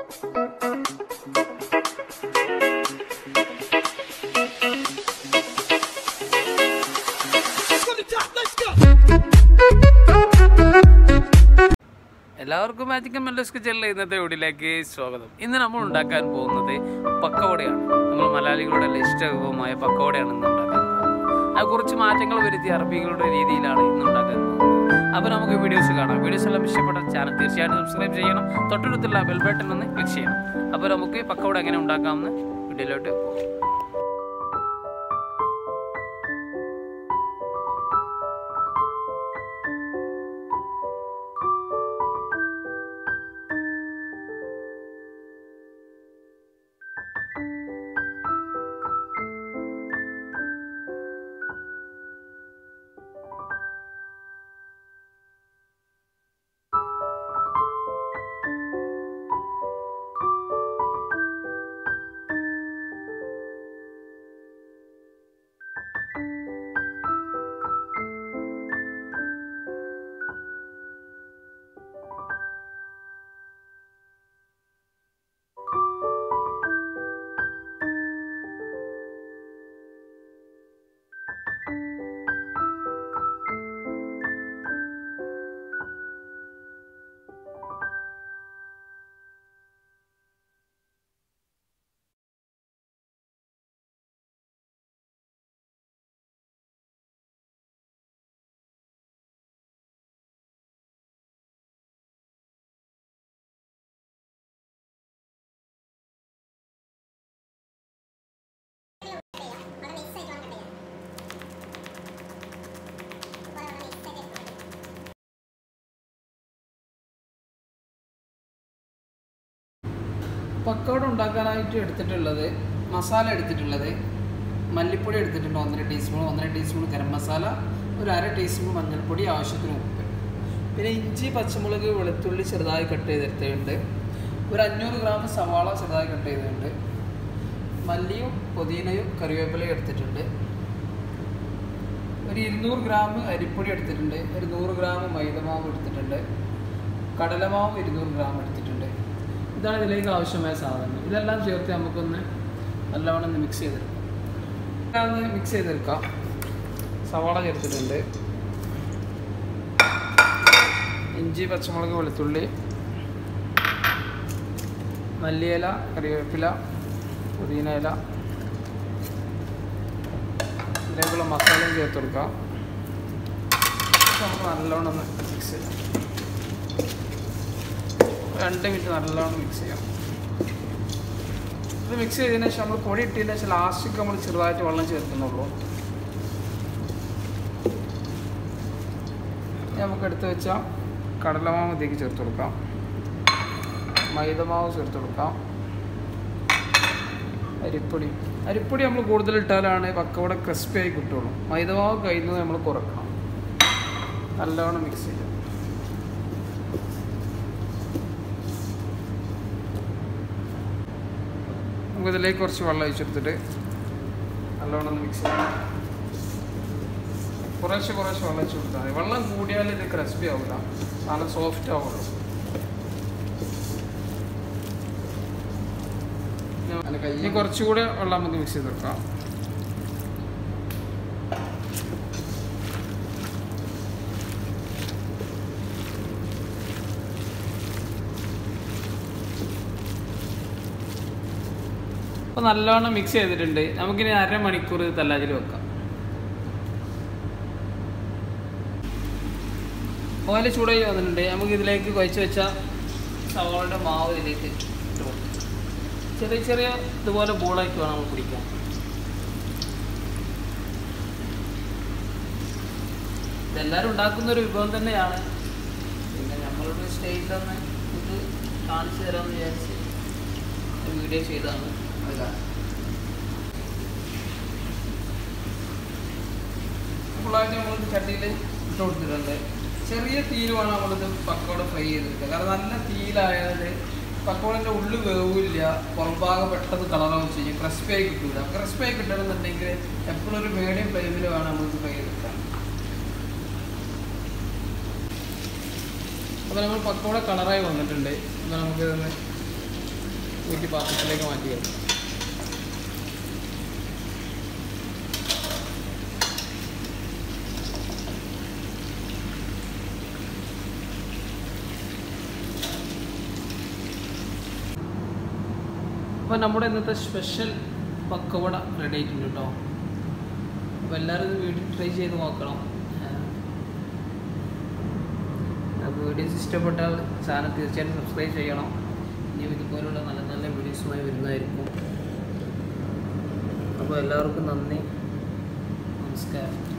എല്ലാവർക്കും മാജിക്കൽ മെല്ലസ് കിച്ചണിലെ ഇന്നത്തെ വീഡിയോയിലേക്ക് സ്വാഗതം ഇന്ന് നമ്മൾ ഉണ്ടാക്കാൻ പോകുന്നത് പക്കവടയാണ് നമ്മൾ മലയാളികളുടെ ഇഷ്ട വിഭവമായ പക്കവടയാണ് ഇന്ന് ഉണ്ടാക്കാൻ പോകുന്നത് അത് കുറച്ച് മാറ്റങ്ങൾ വരുത്തി അറബികളുടെ രീതിയിലാണ് ഇന്ന് ഉണ്ടാക്കാൻ പോകുന്നത് അപ്പോൾ നമുക്ക് വീഡിയോസ് കാണാം വീഡിയോസ് എല്ലാം ഇഷ്ടപ്പെട്ട ചാനൽ തീർച്ചയായിട്ടും സബ്സ്ക്രൈബ് ചെയ്യണം തൊട്ടടുത്തുള്ള ബെൽ ബട്ടൺ ഒന്ന് ക്ലിക്ക് ചെയ്യണം അപ്പോൾ നമുക്ക് പക്കവട എങ്ങനെ ഉണ്ടാക്കാമെന്ന് വീഡിയോയിലോട്ട് പോകാം പക്കോട ഉണ്ടാക്കാനായിട്ട് എടുത്തിട്ടുള്ളത് മസാല എടുത്തിട്ടുള്ളത് മല്ലിപ്പൊടി എടുത്തിട്ടുണ്ട് ഒന്നര ടീസ്പൂൺ ഒന്നര ടീസ്പൂൺ ഗരം മസാല ഒരു അര ടീസ്പൂൺ മഞ്ഞൾപ്പൊടി ആവശ്യത്തിന് ഉപ്പ് പിന്നെ ഇഞ്ചി പച്ചമുളക് വെളുത്തുള്ളി ചെറുതായി കട്ട് ചെയ്തെടുത്തിട്ടുണ്ട് ഒരു അഞ്ഞൂറ് ഗ്രാം സവാള ചെറുതായി കട്ട് ചെയ്തിട്ടുണ്ട് മല്ലിയും പുതിനയും കറിവേപ്പിലയും എടുത്തിട്ടുണ്ട് ഒരു ഇരുന്നൂറ് ഗ്രാം അരിപ്പൊടി എടുത്തിട്ടുണ്ട് ഒരു നൂറ് ഗ്രാം മൈദമാവ് എടുത്തിട്ടുണ്ട് കടലമാവ് ഇരുന്നൂറ് ഗ്രാം എടുത്തിട്ടുണ്ട് ഇതാണ് ഇതിലേക്ക് ആവശ്യമായ സാധനം ഇതെല്ലാം ചേർത്ത് നമുക്കൊന്ന് നല്ലവണ്ണം ഒന്ന് മിക്സ് ചെയ്തെടുക്കാം ഒന്ന് മിക്സ് ചെയ്തെടുക്കാം സവാള ചേർത്തിട്ടുണ്ട് ഇഞ്ചി പച്ചമുളക് വെളുത്തുള്ളി മല്ലിയില കറിവേപ്പില പുതിന ഇല ഇതിലേക്കുള്ള മസാലയും ചേർത്ത് കൊടുക്കാം നമുക്ക് നല്ലോണം ഒന്ന് മിക്സ് ചെയ്യാം രണ്ട് മിനിറ്റ് നല്ലോണം മിക്സ് ചെയ്യാം ഇത് മിക്സ് ചെയ്തതിന് ശേഷം നമ്മൾ പൊടി ഇട്ടതിന് ശേഷം ലാസ്റ്റിക്ക് നമ്മൾ ചെറുതായിട്ട് വെള്ളം ചേർക്കുന്നുള്ളൂ ഇനി നമുക്ക് എടുത്ത് വെച്ച കടലമാവ് ഇതിലേക്ക് ചേർത്ത് കൊടുക്കാം മൈദമാവ് ചേർത്ത് കൊടുക്കാം അരിപ്പൊടി അരിപ്പൊടി നമ്മൾ കൂടുതൽ ഇട്ടാലാണ് പക്കവട ക്രിസ്പി ആയി കിട്ടുള്ളൂ മൈദമാവ് കഴിയുന്നത് നമ്മൾ കുറക്കണം നല്ലോണം മിക്സ് ചെയ്യാം നമുക്ക് ഇതിലേക്ക് കുറച്ച് വെള്ളം ഒഴിച്ചെടുത്തിട്ട് നല്ലോണം ഒന്ന് മിക്സ് ചെയ്യാം കുറേശ്ശെ കുറേശ്ശെ വെള്ളം ഒഴിച്ച് കൊടുത്താൽ മതി വെള്ളം കൂടിയാൽ ഇത് ക്രിസ്പി ആവില്ല നല്ല സോഫ്റ്റ് ആവുള്ളൂ ഇനി കുറച്ചുകൂടെ വെള്ളം നമുക്ക് മിക്സ് ചെയ്ത് വെക്കാം അപ്പോൾ നല്ലോണം മിക്സ് ചെയ്തിട്ടുണ്ട് നമുക്കിനി അരമണിക്കൂർ തല്ലാജിൽ വെക്കാം ഓയിൽ ചൂടായി വന്നിട്ടുണ്ട് നമുക്ക് ഇതിലേക്ക് കുഴച്ച് വെച്ച സവാളയുടെ മാവ് ഇതിലേക്ക് ഇട്ട് കൊടുക്കാം ചെറിയ ചെറിയ ഇതുപോലെ ബോളാക്കി വേണം നമ്മൾ പിടിക്കാൻ ഇതെല്ലാവരും ഉണ്ടാക്കുന്ന ഒരു വിഭവം തന്നെയാണ് പിന്നെ നമ്മളുടെ സ്റ്റേജിലൊന്ന് ഇത് കാണിച്ചു തരാമെന്ന് വിചാരിച്ച് ഒരു വീഡിയോ ചെയ്തതാണ് ഫുള്ളായിട്ട് നമ്മളിത് ചട്ടിയിൽ ഇട്ട് കൊടുത്തിട്ടുണ്ട് ചെറിയ തീരുവാണ് നമ്മളിത് പക്കോട ഫ്രൈ ചെയ്തെടുക്കുക കാരണം നല്ല തീയിലായത് പക്കോടൻ്റെ ഉള്ളിൽ വേവില്ല പുറംഭാഗം പെട്ടെന്ന് കളറാവും ചെയ്യും ക്രിസ്പി ആയി കിട്ടില്ല ക്രിസ്പി ആയി കിട്ടണമെന്നുണ്ടെങ്കിൽ എപ്പോഴും ഒരു മീഡിയം ഫ്ലെയിമിൽ വേണം നമ്മളിത് ഫ്രൈ ചെയ്തെടുക്കാൻ അപ്പോൾ നമ്മൾ പക്കോട കളറായി വന്നിട്ടുണ്ട് അപ്പോൾ നമുക്ക് ഇതൊന്ന് ഊറ്റി പാത്രത്തിലേക്ക് മാറ്റി വെക്കും അപ്പോൾ നമ്മുടെ ഇന്നത്തെ സ്പെഷ്യൽ പക്കവട റെഡി ആയിട്ടുണ്ട് കേട്ടോ അപ്പോൾ എല്ലാവരും ഇത് വീട്ടിൽ ട്രൈ ചെയ്ത് നോക്കണം അപ്പോൾ വീഡിയോസ് ഇഷ്ടപ്പെട്ടാൽ ചാനൽ തീർച്ചയായിട്ടും സബ്സ്ക്രൈബ് ചെയ്യണം ഇനിയും ഇതുപോലുള്ള നല്ല നല്ല വീഡിയോസുമായി വരുന്നതായിരിക്കും അപ്പോൾ എല്ലാവർക്കും നന്ദി നമസ്കാരം